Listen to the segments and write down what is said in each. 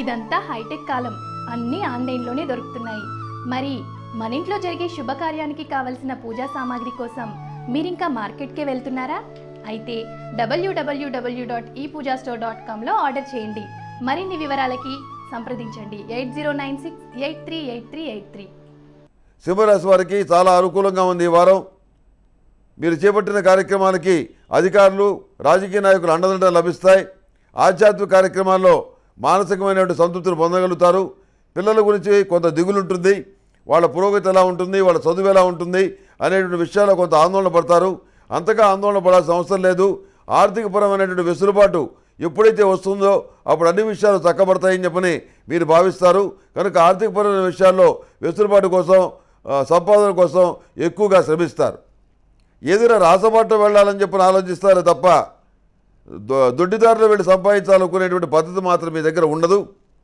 ఇదంతా హైటెక్ కాలం అన్నీ ఆన్లైన్లోనే దొరుకుతున్నాయి మరి మన ఇంట్లో జరిగే శుభకార్యానికి కావలసిన పూజా సామాగ్రి కోసం మీరింకా మార్కెట్కే వెళ్తున్నారా అయితే డబ్ల్యూడబ్ల్యూడబ్ల్యూ dot e puja store dot కామ్లో ఆర్డర్ చేయండి మరిన్ని వివరాలకి సంప్రదించండి eight zero nine six eight three eight three eight three సింహరాశి వారికి చాలా అనుకూలంగా ఉంది ఈ వారం మీరు చేపట్టిన కార్యక్రమాలకి అధికారులు రాజకీయ నాయకులు అండదండ లభిస్తాయి ఆధ్యాత్మిక కార్యక్రమాల్లో మానసికమైనటువంటి సంతృప్తిని పొందగలుగుతారు పిల్లల గురించి కొంత దిగులు ఉంటుంది వాళ్ళ పురోగతి ఎలా ఉంటుంది వాళ్ళ చదువు ఎలా ఉంటుంది అనేటువంటి విషయాల్లో కొంత ఆందోళన పడతారు అంతగా ఆందోళన పడాల్సిన అవసరం లేదు ఆర్థికపరమైనటువంటి వెసులుబాటు ఎప్పుడైతే వస్తుందో అప్పుడు అన్ని విషయాలు చక్కబడతాయని చెప్పని మీరు భావిస్తారు కనుక ఆర్థికపరమైన విషయాల్లో వెసులుబాటు కోసం ఆ, సంపాదన కోసం ఎక్కువగా శ్రమిస్తారు ఏదైనా రాసబాట వెళ్ళాలని చెప్పని ఆలోచిస్తారే తప్ప దొ- దొడ్డిదారులు వెళ్ళి సంపాదించాలనుకునేటువంటి పద్ధతి మాత్రం మీ దగ్గర ఉండదు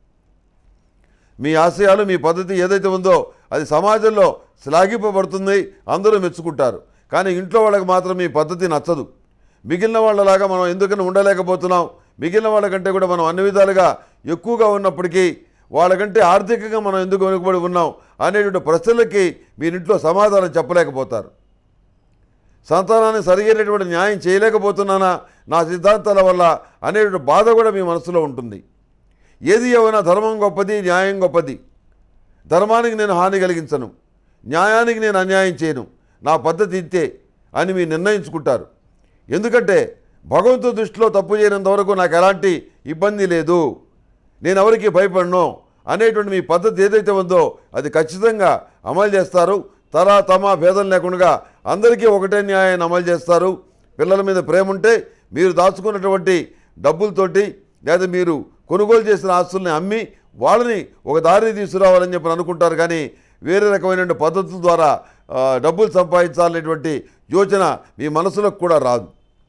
మీ ఆశయాలు మీ పద్ధతి ఏదైతే ఉందో అది సమాజంలో శ్లాఘింపబడుతుంది అందరూ మెచ్చుకుంటారు కానీ ఇంట్లో వాళ్ళకి మాత్రం మీ పద్ధతి నచ్చదు మిగిలిన వాళ్ళలాగా మనం ఎందుకని ఉండలేకపోతున్నాం మిగిలిన వాళ్ళకంటే కూడా మనం అన్ని విధాలుగా ఎక్కువగా ఉన్నప్పటికీ వాళ్ళకంటే ఆర్థికంగా మనం ఎందుకు వెనుకబడి ఉన్నాం అనేటువంటి ప్రశ్నలకి మీరింట్లో సమాధానం చెప్పలేకపోతారు సంతానాన్ని సరైనటువంటి న్యాయం చేయలేకపోతున్నానా నా సిద్ధాంతాల వల్ల అనేటువంటి బాధ కూడా మీ మనసులో ఉంటుంది ఏది ఏమైనా ధర్మం గొప్పది న్యాయం గొప్పది ధర్మానికి నేను హాని కలిగించను న్యాయానికి నేను అన్యాయం చేయను నా పద్ధతి ఇంతే అని మీరు నిర్ణయించుకుంటారు ఎందుకంటే భగవంతుడి దృష్టిలో తప్పు చేయనంత వరకు నాకు ఎలాంటి ఇబ్బంది లేదు నేను ఎవరికి భయపడను అనేటువంటి మీ పద్ధతి ఏదైతే ఉందో అది ఖచ్చితంగా అమలు చేస్తారు తరా తమ భేదం లేకుండా అందరికీ ఒకటే న్యాయాన్ని అమలు చేస్తారు పిల్లల మీద ప్రేమ ఉంటే మీరు దాచుకున్నటువంటి డబ్బులతోటి లేదా మీరు కొనుగోలు చేసిన ఆస్తుల్ని అమ్మి వాళ్ళని ఒక దారిని తీసుకురావాలని చెప్పి అనుకుంటారు కానీ వేరే రకమైనటువంటి పద్ధతుల ద్వారా ఆ, డబ్బులు సంపాదించాలనేటువంటి యోచన మీ మనసులోకి కూడా రాదు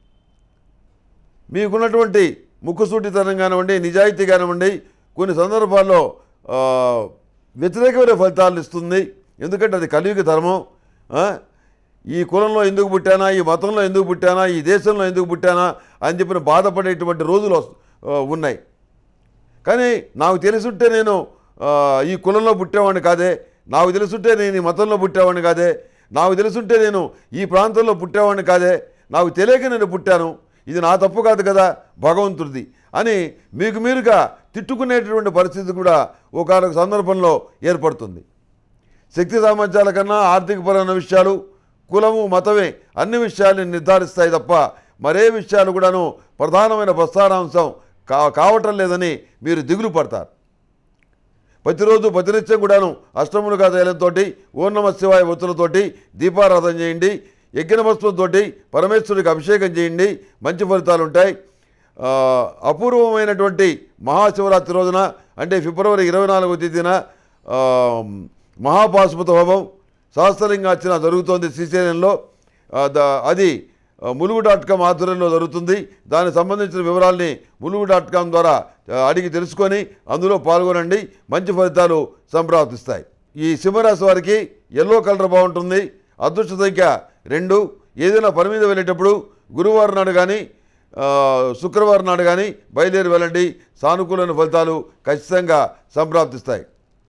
మీకున్నటువంటి ముక్కుసూటితనం కానివ్వండి నిజాయితీ కానివ్వండి కొన్ని సందర్భాల్లో ఆ, వ్యతిరేకమైన ఫలితాలను ఇస్తుంది ఎందుకంటే అది కలియుగ ధర్మం ఆ? ఈ కులంలో ఎందుకు పుట్టానా ఈ మతంలో ఎందుకు పుట్టానా ఈ దేశంలో ఎందుకు పుట్టానా అని చెప్పిన బాధపడేటువంటి రోజులు వస్తు- ఆ, ఉన్నాయి కానీ నాకు తెలుసుంటే నేను ఆ, ఈ కులంలో పుట్టేవాడిని కాదే నాకు తెలుసుంటే నేను ఈ మతంలో పుట్టేవాడిని కాదే నాకు తెలుసుంటే నేను ఈ ప్రాంతంలో పుట్టేవాడిని కాదే నాకు తెలియక నేను పుట్టాను ఇది నా తప్పు కాదు కదా భగవంతుడిది అని మీకు మీరుగా తిట్టుకునేటటువంటి పరిస్థితి కూడా ఒకనొక సందర్భంలో ఏర్పడుతుంది శక్తి సామర్థ్యాల కన్నా ఆర్థికపరమైన విషయాలు కులము మతమే అన్ని విషయాల్ని నిర్ధారిస్తాయి తప్ప మరే విషయాలు కూడాను ప్రధానమైన ప్రస్థానాంశం కా కావటం లేదని మీరు దిగులు పడతారు ప్రతిరోజు ప్రతినిత్యం కూడాను అష్టములుగా తైలంతో ఓం నమ శివాయ ఒత్తులతోటి దీపారాధన చేయండి యజ్ఞనమస్వంతో పరమేశ్వరుడికి అభిషేకం చేయండి మంచి ఫలితాలు ఉంటాయి ఆ, అపూర్వమైనటువంటి మహాశివరాత్రి రోజున అంటే ఫిబ్రవరి ఇరవై నాలుగవ తేదీన ఆ, మహాపాశుపత హోమం సహస్రలింగార్చన జరుగుతోంది శ్రీశైలంలో ఆ, ద- అది ఆ, ములుగు డాట్ కామ్ ఆధ్వర్యంలో జరుగుతుంది దానికి సంబంధించిన వివరాల్ని ములుగు డాట్ కామ్ ద్వారా ఆ, అడిగి తెలుసుకొని అందులో పాల్గొనండి మంచి ఫలితాలు సంప్రాప్తిస్తాయి ఈ సింహరాశి వారికి ఎల్లో కలర్ బాగుంటుంది అదృష్ట సంఖ్య రెండు ఏదైనా పని మీద వెళ్ళేటప్పుడు గురువారం నాడు కానీ ఆ, శుక్రవారం నాడు కానీ బయలుదేరి వెళ్ళండి సానుకూలమైన ఫలితాలు ఖచ్చితంగా సంప్రాప్తిస్తాయి